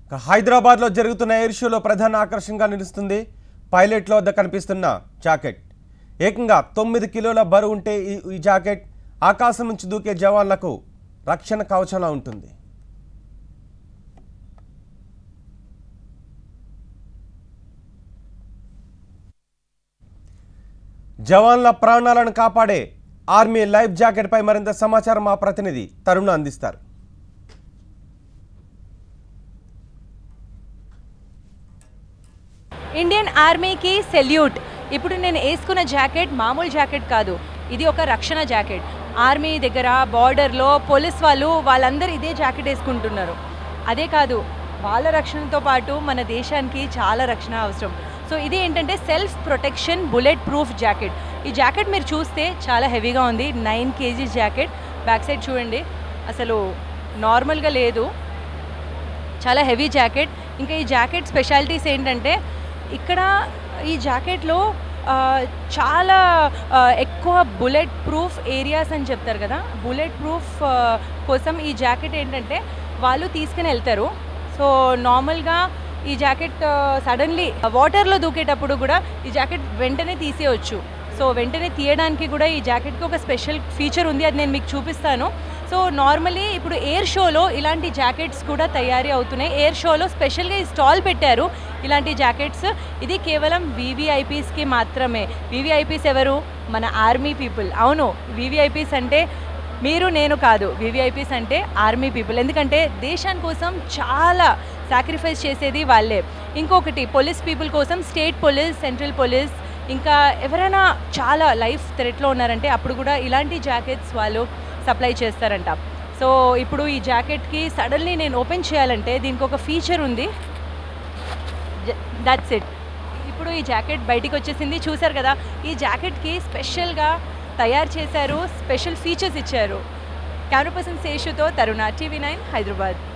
ఇక హైదరాబాద్లో జరుగుతున్న ఎయిర్ షోలో ప్రధాన ఆకర్షణగా నిలుస్తుంది పైలట్ల వద్ద కనిపిస్తున్న జాకెట్ ఏకంగా తొమ్మిది కిలోల బరువు ఉంటే ఈ ఈ జాకెట్ ఆకాశం నుంచి దూకే జవాన్లకు రక్షణ కవచంలా ఉంటుంది జవాన్ల ప్రాణాలను కాపాడే ఆర్మీ లైఫ్ జాకెట్పై మరింత సమాచారం మా ప్రతినిధి తరుణ్ అందిస్తారు ఇండియన్ ఆర్మీకి సెల్యూట్ ఇప్పుడు నేను వేసుకున్న జాకెట్ మామూలు జాకెట్ కాదు ఇది ఒక రక్షణ జాకెట్ ఆర్మీ దగ్గర బార్డర్లో పోలీస్ వాళ్ళు వాళ్ళందరూ ఇదే జాకెట్ వేసుకుంటున్నారు అదే కాదు వాళ్ళ రక్షణతో పాటు మన దేశానికి చాలా రక్షణ అవసరం సో ఇది ఏంటంటే self protection bulletproof jacket ఈ జాకెట్ మీరు చూస్తే చాలా హెవీగా ఉంది nine KGs jacket back side చూడండి అసలు నార్మల్గా లేదు చాలా హెవీ జాకెట్ ఇంకా ఈ జాకెట్ స్పెషాలిటీస్ ఏంటంటే ఇక్కడ ఈ జాకెట్లో ఆ, చాలా ఆ, ఎక్కువ బుల్లెట్ ప్రూఫ్ ఏరియాస్ అని చెప్తారు కదా బుల్లెట్ ప్రూఫ్ ఆ, కోసం ఈ జాకెట్ ఏంటంటే వాళ్ళు తీసుకుని వెళ్తారు సో నార్మల్గా ఈ జాకెట్ సడన్లీ వాటర్లో దూకేటప్పుడు కూడా ఈ జాకెట్ వెంటనే తీసేయచ్చు సో వెంటనే తీయడానికి కూడా ఈ జాకెట్కి ఒక స్పెషల్ ఫీచర్ ఉంది అది నేను మీకు చూపిస్తాను సో నార్మలీ ఇప్పుడు ఎయిర్ షోలో ఇలాంటి జాకెట్స్ కూడా తయారీ అవుతున్నాయి ఎయిర్ షోలో స్పెషల్గా ఈ స్టాల్ పెట్టారు ఇలాంటి జాకెట్స్ ఇది కేవలం వీవీఐపీస్కి మాత్రమే వీవీఐపీస్ ఎవరు మన ఆర్మీ పీపుల్ అవును వీవీఐపీస్ అంటే మీరు నేను కాదు వీవీఐపీస్ అంటే ఆర్మీ పీపుల్ ఎందుకంటే దేశాని కోసం చాలా సాక్రిఫైస్ చేసేది వాళ్ళే ఇంకొకటి పోలీస్ పీపుల్ కోసం స్టేట్ పోలీస్ సెంట్రల్ పోలీస్ ఇంకా ఎవరైనా చాలా లైఫ్ థ్రెట్లో ఉన్నారంటే అప్పుడు కూడా ఇలాంటి జాకెట్స్ వాళ్ళు సప్లై చేస్తారంట సో ఇప్పుడు ఈ జాకెట్కి సడన్లీ నేను ఓపెన్ చేయాలంటే దీనికి ఒక ఫీచర్ ఉంది దట్స్ ఇట్ ఇప్పుడు ఈ జాకెట్ బయటికి వచ్చేసింది చూసారు కదా ఈ జాకెట్కి స్పెషల్గా తయారు చేశారు స్పెషల్ ఫీచర్స్ ఇచ్చారు కెమెరా పర్సన్ శేషుతో తరుణ టీవీ నైన్ హైదరాబాద్